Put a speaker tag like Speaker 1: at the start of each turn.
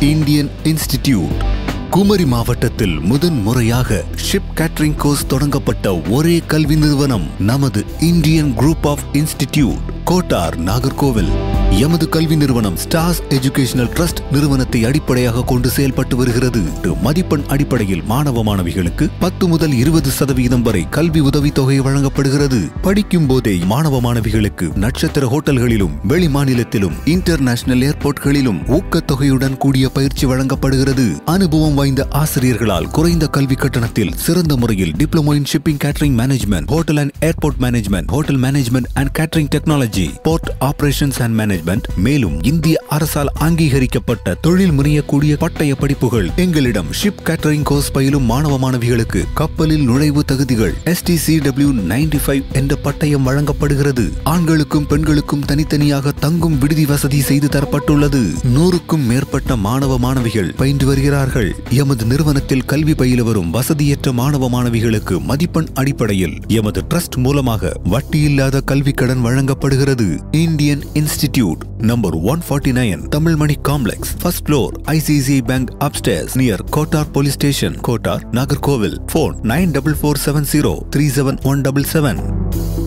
Speaker 1: Indian institute Kumari மாவட்டத்தில் முதன் முறையாக ஷிப் கேட்டரிங் கோர்ஸ் தொடங்கப்பட்ட ஒரே கல்வி நிறுவனம் நமது Indian group of institute Kottar Nagercoil எமது கல்வி நிறுவனம் ஸ்டார்ஸ் எஜுகேஷனல் ட்ரஸ்ட் நிறுவனத்தை அடிப்படையாக கொண்டு செயல்பட்டு வருகிறது மதிப்பெண் அடிப்படையில் மாணவ மாணவிகளுக்கு பத்து முதல் இருபது சதவீதம் வரை கல்வி உதவித்தொகை வழங்கப்படுகிறது படிக்கும் போதே மாணவ மாணவிகளுக்கு நட்சத்திர ஹோட்டல்களிலும் வெளி மாநிலத்திலும் இன்டர்நேஷனல் ஏர்போர்ட்களிலும் ஊக்கத்தொகையுடன் கூடிய பயிற்சி வழங்கப்படுகிறது அனுபவம் வாய்ந்த ஆசிரியர்களால் குறைந்த கல்வி கட்டணத்தில் சிறந்த முறையில் diploma in shipping catering management hotel and airport management hotel management and catering technology port operations and management மேலும் இந்திய அரசால் அங்கீகரிக்கப்பட்ட தொழில் முனையக்கூடிய பட்டய படிப்புகள் எங்களிடம் ஷிப் கேட்டரிங் கோர்ஸ் பயிலும் மாணவ மாணவிகளுக்கு கப்பலில் நுழைவு தகுதிகள் STCW 95 என்ற பட்டயம் வழங்கப்படுகிறது ஆண்களுக்கும் பெண்களுக்கும் தனித்தனியாக தங்கும் விடுதி வசதி செய்து தரப்பட்டுள்ளது நூறுக்கும் மேற்பட்ட மாணவ மாணவிகள் பயின்று வருகிறார்கள் எமது நிறுவனத்தில் கல்வி பயில வரும் வசதியற்ற மாணவ மாணவிகளுக்கு மதிப்பெண் அடிப்படையில் எமது ட்ரஸ்ட் மூலமாக வட்டியில்லாத கல்வி கடன் வழங்கப்படுகிறது Indian institute number one forty nine Tamilmani complex first floor ICC bank upstairs near Kottar police station Kottar Nagercoil phone nine double four seven zero three seven one double seven